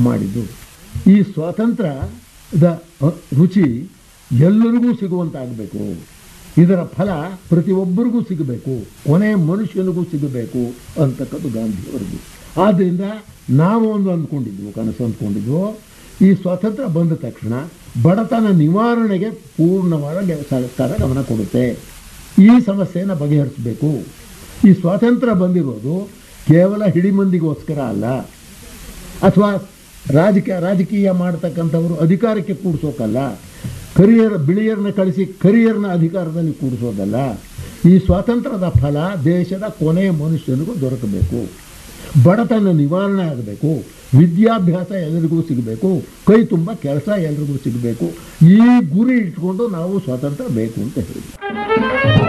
ಮಾಡಿದ್ದು ಈ ಸ್ವಾತಂತ್ರ್ಯದ ಅ- ರುಚಿ ಎಲ್ಲರಿಗೂ ಸಿಗುವಂತಾಗಬೇಕು ಇದರ ಫಲ ಪ್ರತಿಯೊಬ್ಬರಿಗೂ ಸಿಗಬೇಕು ಕೊನೆಯ ಮನುಷ್ಯನಿಗೂ ಸಿಗಬೇಕು ಅಂತಕ್ಕದ್ದು ಗಾಂಧಿಯವರದು ಆದ್ದರಿಂದ ನಾವು ಒಂದು ಅಂದ್ಕೊಂಡಿದ್ವು ಕನಸು ಅಂದ್ಕೊಂಡಿದ್ವು ಈ ಸ್ವಾತಂತ್ರ್ಯ ಬಂದ ತಕ್ಷಣ ಬಡತನ ನಿವಾರಣೆಗೆ ಪೂರ್ಣವಾದ ಗೆ- ಸರ್ಕಾರ ಗಮನ ಕೊಡುತ್ತೆ ಈ ಸಮಸ್ಯೆಯನ್ನು ಬಗೆಹರಿಸಬೇಕು ಈ ಸ್ವಾತಂತ್ರ್ಯ ಬಂದಿರೋದು ಕೇವಲ ಹಿಡಿಮಂದಿಗೋಸ್ಕರ ಅಲ್ಲ ಅಥವಾ ರಾಜಕೀಯ ರಾಜಕೀಯ ಮಾಡ್ತಕ್ಕಂಥವರು ಅಧಿಕಾರಕ್ಕೆ ಕೂಡಿಸೋಕಲ್ಲ ಕರಿಯರ್ ಬಿಳಿಯರ್ನ ಕಳಿಸಿ ಕರಿಯರ್ನ ಅಧಿಕಾರದಲ್ಲಿ ಕೂಡಿಸೋದಲ್ಲ ಈ ಸ್ವಾತಂತ್ರ್ಯದ ಫಲ ದೇಶದ ಕೊನೆಯ ಮನುಷ್ಯನಿಗೂ ದೊರಕಬೇಕು ಬಡತನ ನಿವಾರಣೆ ಆಗಬೇಕು ವಿದ್ಯಾಭ್ಯಾಸ ಎಲ್ಲರಿಗೂ ಸಿಗಬೇಕು ಕೈ ತುಂಬ ಕೆಲಸ ಎಲ್ರಿಗೂ ಸಿಗಬೇಕು ಈ ಗುರಿ ಇಟ್ಕೊಂಡು ನಾವು ಸ್ವಾತಂತ್ರ್ಯ ಬೇಕು ಅಂತ ಹೇಳಿದ್ವಿ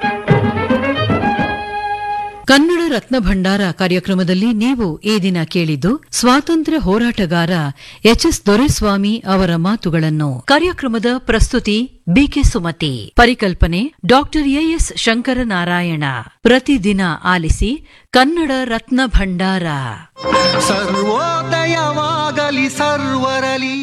ಕನ್ನಡ ರತ್ನ ಭಂಡಾರ ಕಾರ್ಯಕ್ರಮದಲ್ಲಿ ನೀವು ಈ ದಿನ ಕೇಳಿದ್ದು ಸ್ವಾತಂತ್ರ್ಯ ಹೋರಾಟಗಾರ ಎಚ್ ಎಸ್ ದೊರೆಸ್ವಾಮಿ ಅವರ ಮಾತುಗಳನ್ನು ಕಾರ್ಯಕ್ರಮದ ಪ್ರಸ್ತುತಿ ಬಿಕೆ ಸುಮತಿ ಪರಿಕಲ್ಪನೆ ಡಾಕ್ಟರ್ ಎಎಸ್ ಶಂಕರನಾರಾಯಣ ಪ್ರತಿದಿನ ಆಲಿಸಿ ಕನ್ನಡ ರತ್ನ ಭಂಡಾರ ಸರ್ವೋದಯವಾಗಲಿ ಸರ್ವರಲಿ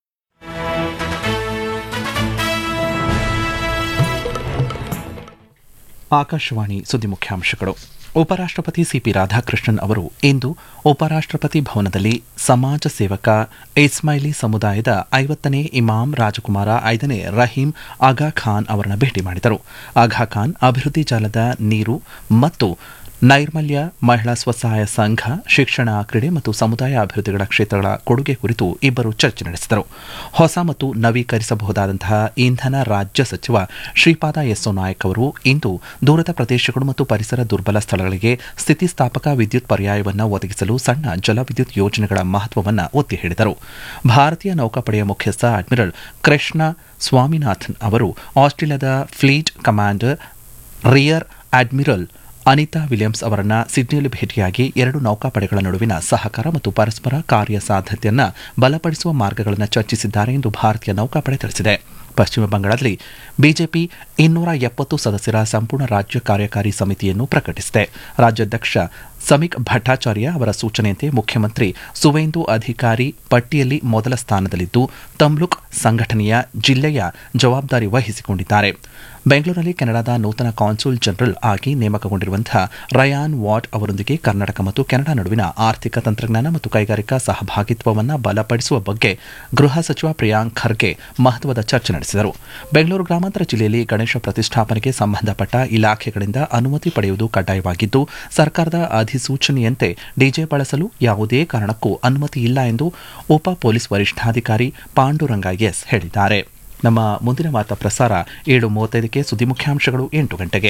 ಆಕಾಶವಾಣಿ ಸುದ್ದಿ ಮುಖ್ಯಾಂಶಗಳು ಉಪರಾಷ್ಟ್ರಪತಿ ಸಿಪಿ ರಾಧಾಕೃಷ್ಣನ್ ಅವರು ಇಂದು ಉಪರಾಷ್ಟ್ರಪತಿ ಭವನದಲ್ಲಿ ಸಮಾಜ ಸೇವಕ ಇಸ್ಮಾಯಿಲಿ ಸಮುದಾಯದ ಐವತ್ತನೇ ಇಮಾಮ್ ರಾಜಕುಮಾರ ಐದನೇ ರಹೀಂ ಆಗಾ ಖಾನ್ ಅವರನ್ನು ಭೇಟಿ ಮಾಡಿದರು ಆಗಾ ಖಾನ್ ಅಭಿವೃದ್ಧಿ ಜಾಲದ ನೀರು ಮತ್ತು ನೈರ್ಮಲ್ಯ ಮಹಿಳಾ ಸ್ವಸಹಾಯ ಸಂಘ ಶಿಕ್ಷಣ ಕ್ರೀಡೆ ಮತ್ತು ಸಮುದಾಯ ಅಭಿವೃದ್ಧಿಗಳ ಕ್ಷೇತ್ರಗಳ ಕೊಡುಗೆ ಕುರಿತು ಇಬ್ಬರು ಚರ್ಚೆ ನಡೆಸಿದರು ಹೊಸ ಮತ್ತು ನವೀಕರಿಸಬಹುದಾದಂತಹ ಇಂಧನ ರಾಜ್ಯ ಸಚಿವ ಶ್ರೀಪಾದ ಯೆಸ್ಸೋ ನಾಯಕ್ ಅವರು ಇಂದು ದೂರದ ಪ್ರದೇಶಗಳು ಮತ್ತು ಪರಿಸರ ದುರ್ಬಲ ಸ್ಥಳಗಳಿಗೆ ಸ್ಥಿತಿಸ್ಥಾಪಕ ವಿದ್ಯುತ್ ಪರ್ಯಾಯವನ್ನು ಒದಗಿಸಲು ಸಣ್ಣ ಜಲವಿದ್ಯುತ್ ಯೋಜನೆಗಳ ಮಹತ್ವವನ್ನು ಒತ್ತಿ ಹೇಳಿದರು ಭಾರತೀಯ ನೌಕಾಪಡೆಯ ಮುಖ್ಯಸ್ಥ ಅಡ್ಮಿರಲ್ ಕೃಷ್ಣ ಸ್ವಾಮಿನಾಥನ್ ಅವರು ಆಸ್ಟ್ರೇಲಿಯಾದ fleet commander rear admiral Anita Williams ಅವರನ್ನ ಸಿಡ್ನಿಯಲ್ಲಿ ಭೇಟಿಯಾಗಿ ಎರಡು ನೌಕಾಪಡೆಗಳ ನಡುವಿನ ಸಹಕಾರ ಮತ್ತು ಪರಸ್ಪರ ಕಾರ್ಯಸಾಧ್ಯತೆಯನ್ನು ಬಲಪಡಿಸುವ ಮಾರ್ಗಗಳನ್ನು ಚರ್ಚಿಸಿದ್ದಾರೆ ಎಂದು ಭಾರತೀಯ ನೌಕಾಪಡೆ ತಿಳಿಸಿದೆ ಪಶ್ಚಿಮ ಬಂಗಾಳದಲ್ಲಿ ಬಿಜೆಪಿ ಇನ್ನೂರ ಎಪ್ಪತ್ತು ಸದಸ್ಯರ ಸಂಪೂರ್ಣ ರಾಜ್ಯ ಕಾರ್ಯಕಾರಿ ಸಮಿತಿಯನ್ನು ಪ್ರಕಟಿಸಿದೆ ರಾಜ್ಯಾಧ್ಯಕ್ಷ ಸಮೀಕ್ ಭಟ್ಟಾಚಾರ್ಯ ಅವರ ಸೂಚನೆಯಂತೆ ಮುಖ್ಯಮಂತ್ರಿ ಸುವೇಂದು ಅಧಿಕಾರಿ ಪಟ್ಟಿಯಲ್ಲಿ ಮೊದಲ ಸ್ಥಾನದಲ್ಲಿದ್ದು ತಮ್ಲುಕ್ ಸಂಘಟನೆಯ ಜಿಲ್ಲೆಯ ಜವಾಬ್ದಾರಿ ವಹಿಸಿಕೊಂಡಿದ್ದಾರೆ ಬೆಂಗಳೂರಿನಲ್ಲಿ ಕೆನಡಾದ ನೂತನ ಕಾನ್ಸುಲ್ ಜನರಲ್ ಆಗಿ ನೇಮಕಗೊಂಡಿರುವಂತಹ ರಯಾನ್ ವಾಟ್ ಅವರೊಂದಿಗೆ ಕರ್ನಾಟಕ ಮತ್ತು ಕೆನಡಾ ನಡುವಿನ ಆರ್ಥಿಕ ತಂತ್ರಜ್ಞಾನ ಮತ್ತು ಕೈಗಾರಿಕಾ ಸಹಭಾಗಿತ್ವವನ್ನು ಬಲಪಡಿಸುವ ಬಗ್ಗೆ ಗೃಹ ಸಚಿವ ಪ್ರಿಯಾಂಕ್ ಖರ್ಗೆ ಮಹತ್ವದ ಚರ್ಚೆ ನಡೆಸಿದರು ಬೆಂಗಳೂರು ಗ್ರಾಮಾಂತರ ಜಿಲ್ಲೆಯಲ್ಲಿ ಗಣೇಶ ಪ್ರತಿಷ್ಠಾಪನೆಗೆ ಸಂಬಂಧಪಟ್ಟ ಇಲಾಖೆಗಳಿಂದ ಅನುಮತಿ ಪಡೆಯುವುದು ಕಡ್ಡಾಯವಾಗಿದ್ದು ಸರ್ಕಾರದ ಅಧಿಸೂಚನೆಯಂತೆ ಡಿಜೆ ಬಳಸಲು ಯಾವುದೇ ಕಾರಣಕ್ಕೂ ಅನುಮತಿ ಇಲ್ಲ ಎಂದು ಉಪ ಪೊಲೀಸ್ ವರಿಷ್ಠಾಧಿಕಾರಿ ಪಾಂಡುರಂಗ ಎಸ್ ಹೇಳಿದ್ದಾರೆ ನಮ್ಮ ಮುಂದಿನ ವಾರ್ತಾ ಪ್ರಸಾರ ಏಳು ಮೂವತ್ತೈದಕ್ಕೆ ಸುದ್ದಿ ಮುಖ್ಯಾಂಶಗಳು ಎಂಟು ಗಂಟೆಗೆ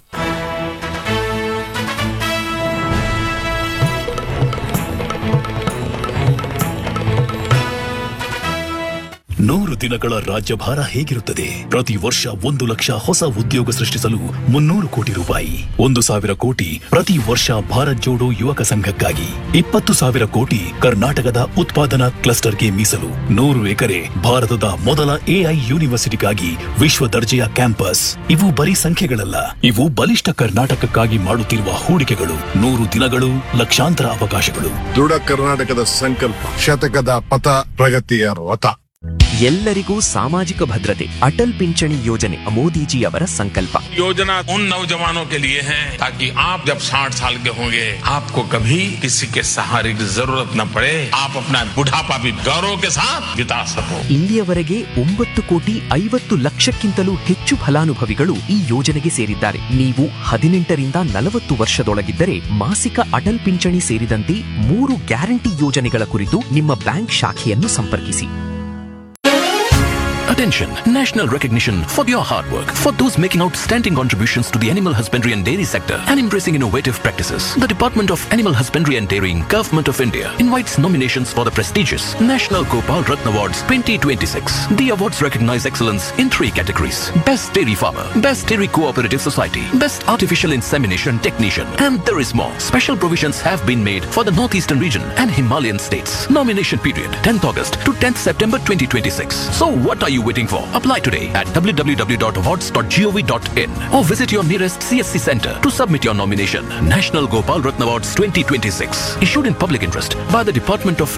ನೂರು ದಿನಗಳ ರಾಜ್ಯಭಾರ ಹೇಗಿರುತ್ತದೆ ಪ್ರತಿ ವರ್ಷ ಒಂದು ಲಕ್ಷ ಹೊಸ ಉದ್ಯೋಗ ಸೃಷ್ಟಿಸಲು ಮುನ್ನೂರು ಕೋಟಿ ರೂಪಾಯಿ ಒಂದು ಸಾವಿರ ಕೋಟಿ ಪ್ರತಿ ವರ್ಷ ಭಾರತ್ ಜೋಡೋ ಯುವಕ ಸಂಘಕ್ಕಾಗಿ ಇಪ್ಪತ್ತು ಸಾವಿರ ಕೋಟಿ ಕರ್ನಾಟಕದ ಉತ್ಪಾದನಾ ಕ್ಲಸ್ಟರ್ಗೆ ಮೀಸಲು ನೂರು ಎಕರೆ ಭಾರತದ ಮೊದಲ ಎಐ ಯೂನಿವರ್ಸಿಟಿಗಾಗಿ ವಿಶ್ವ ದರ್ಜೆಯ ಕ್ಯಾಂಪಸ್ ಇವು ಬರೀ ಸಂಖ್ಯೆಗಳಲ್ಲ ಇವು ಬಲಿಷ್ಠ ಕರ್ನಾಟಕಕ್ಕಾಗಿ ಮಾಡುತ್ತಿರುವ ಹೂಡಿಕೆಗಳು ನೂರು ದಿನಗಳು ಲಕ್ಷಾಂತರ ಅವಕಾಶಗಳು ದೃಢ ಕರ್ನಾಟಕದ ಸಂಕಲ್ಪ ಶತಕದ ಪಥ ಪ್ರಗತಿಯ ರಥ ಎಲ್ಲರಿಗೂ ಸಾಮಾಜಿಕ ಭದ್ರತೆ ಅಟಲ್ ಪಿಂಚಣಿ ಯೋಜನೆ ಮೋದಿಜಿಯವರ ಸಂಕಲ್ಪ योजना उन नौजवानों के लिए है ताकि आप जब 60 साल के होंगे आपको कभी किसी के सहारे की जरूरत न पड़े आप अपना बुढ़ापा भी गौरव के साथ बिता सको ಇಲ್ಲಿಯವರೆಗೆ ಒಂಬತ್ತು ಕೋಟಿ ಐವತ್ತು ಲಕ್ಷಕ್ಕಿಂತಲೂ ಹೆಚ್ಚು ಫಲಾನುಭವಿಗಳು ಈ ಯೋಜನೆಗೆ ಸೇರಿದ್ದಾರೆ ನೀವು ಹದಿನೆಂಟರಿಂದ ನಲವತ್ತು ವರ್ಷದೊಳಗಿದ್ದರೆ ಮಾಸಿಕ ಅಟಲ್ ಪಿಂಚಣಿ ಸೇರಿದಂತೆ ಮೂರು ಗ್ಯಾರಂಟಿ ಯೋಜನೆಗಳ ಕುರಿತು ನಿಮ್ಮ ಬ್ಯಾಂಕ್ ಶಾಖೆಯನ್ನು ಸಂಪರ್ಕಿಸಿ Attention! National recognition for your hard work. For those making outstanding contributions to the animal husbandry and dairy sector and embracing innovative practices, the Department of Animal Husbandry and Dairying, Government of India invites nominations for the prestigious National Gopal Ratna Awards 2026. The awards recognize excellence in three categories. Best Dairy Farmer, Best Dairy Cooperative Society, Best Artificial Insemination Technician, and there is more. Special provisions have been made for the Northeastern region and Himalayan states. Nomination period 10th August to 10th September 2026. So what are you waiting for? Apply today at www.awards.gov.in or visit your nearest CSC center to submit your nomination. National Gopal Ratna Awards 2026 issued in public interest by the Department of